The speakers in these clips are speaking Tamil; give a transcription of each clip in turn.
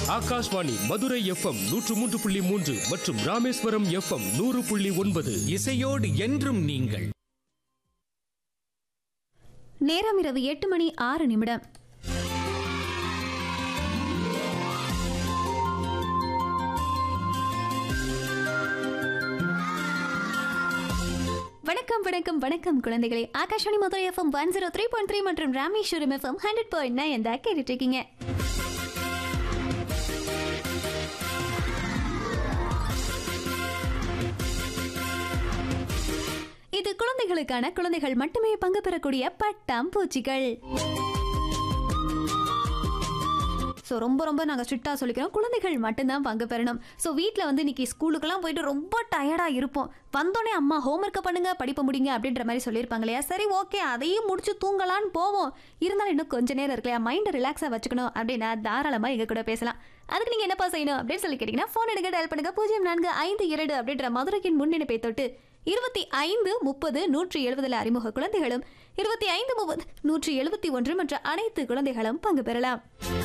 ஆகாஷ்வாணி மதுரை எஃப்எம் நூற்று மூன்று புள்ளி மூன்று மற்றும் ராமேஸ்வரம் எஃப்எம் நூறு புள்ளி ஒன்பது இசையோடு என்றும் நீங்கள் நேரம் இரவு எட்டு மணி ஆறு நிமிடம் வணக்கம் வணக்கம் வணக்கம் குழந்தைகளே Akashvani Madurai FM one zero three point three மற்றும் Rameswaram FM hundred point nine தான் கேட்டுட்டு இருக்கீங்க இது குழந்தைகளுக்கான குழந்தைகள் மட்டுமே பங்கு பெறக்கூடிய பட்டாம்பூச்சிகள் ஸோ ரொம்ப ரொம்ப நாங்கள் ஸ்ட்ரிக்டாக சொல்லிக்கிறோம் குழந்தைகள் மட்டும்தான் பங்கு பெறணும் ஸோ வீட்டில் வந்து இன்னைக்கு ஸ்கூலுக்கெல்லாம் போயிட்டு ரொம்ப டயர்டாக இருப்போம் வந்தோடனே அம்மா ஹோம்ஒர்க்கை பண்ணுங்க படிப்பை முடிங்க அப்படின்ற மாதிரி சொல்லியிருப்பாங்க இல்லையா சரி ஓகே அதையும் முடிச்சு தூங்கலான்னு போவோம் இருந்தாலும் இன்னும் கொஞ்ச நேரம் இருக்கு இல்லையா மைண்டை ரிலாக்ஸாக வச்சுக்கணும் அப்படின்னா தாராளமாக எங்கள் கூட பேசலாம் அதுக்கு நீங்கள் என்னப்பா செய்யணும் அப்படின்னு சொல்லி கேட்டிங்கன்னா ஃபோன் எடுக்க டயல் பண்ணுங்க பூஜ்ஜியம் நான்கு ஐந்து இரண்டு அப்படின்ற மதுரைக்கின் முன்னிணைப்பை தொட்டு இருபத்தி ஐந்து முப்பது நூற்றி எழுபதில் அறிமுக குழந்தைகளும் இருபத்தி ஐந்து முப்பது நூற்றி எழுபத்தி ஒன்று மற்ற அனைத்து குழந்தைகளும் பங்கு பெறலாம்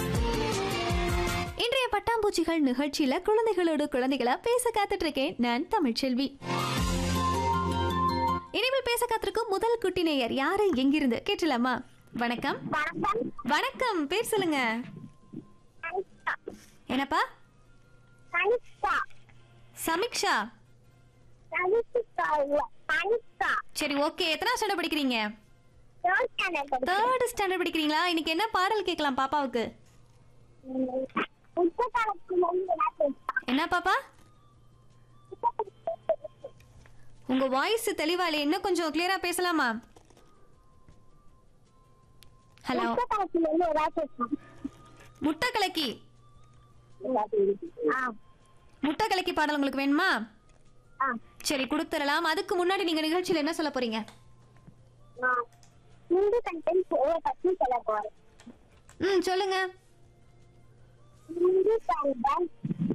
இன்றைய பட்டாம்பூச்சிகள் நிகழ்ச்சியில குழந்தைகளோடு குழந்தைகளா பேச காத்துட்டு இருக்கேன் நான் தமிழ்ச்செல்வி இனிமேல் பேச காத்திருக்கும் முதல் குட்டி நேயர் யாரு எங்கிருந்து கேட்டலாமா வணக்கம் வணக்கம் பேர் சொல்லுங்க என்னப்பா சமிக்ஷா சரி ஓகே எத்தனை ஸ்டாண்டர்ட் படிக்கிறீங்க தேர்ட் ஸ்டாண்டர்ட் படிக்கிறீங்களா இன்னைக்கு என்ன பாடல் கேட்கலாம் பாப்பாவுக்கு என்ன பாப்பா உங்க வாய்ஸ் தெளிவா இல்லையே இன்னும் கொஞ்சம் கிளியரா பேசலாமா ஹலோ முட்டை கலக்கி முட்டை கலக்கி பாடல் உங்களுக்கு வேணுமா சரி கொடுத்துடலாம் அதுக்கு முன்னாடி நீங்க நிகழ்ச்சியில என்ன சொல்ல போறீங்க இந்து கண்டென்ட் பத்தி சொல்ல போறேன் ம் சொல்லுங்க Independent.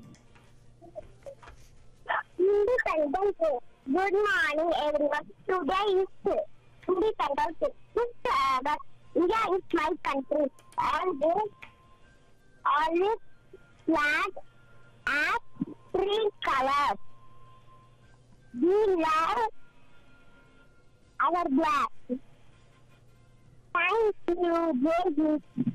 Independent Day. Good morning, everyone. Today is Independence Day. This, uh, that India is my country, and they always flag as three colors. We love our black. Thank you, Jay.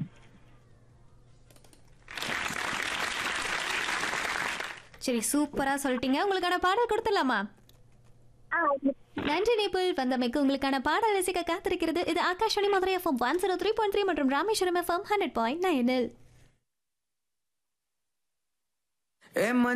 சரி சூப்பரா சொல்லிட்டீங்க உங்களுக்கான பாடல் கொடுத்துடலாமா Ah, நன்றி நேபிள் வந்தமைக்கு உங்களுக்கான பாடல் ரசிக்க காத்திருக்கிறது இது Akashvani Madurai FM one zero three point three மற்றும் ராமேஸ்வரம் எஃப்எம் ஹண்ட்ரட் பாயிண்ட் நைனில் ஏ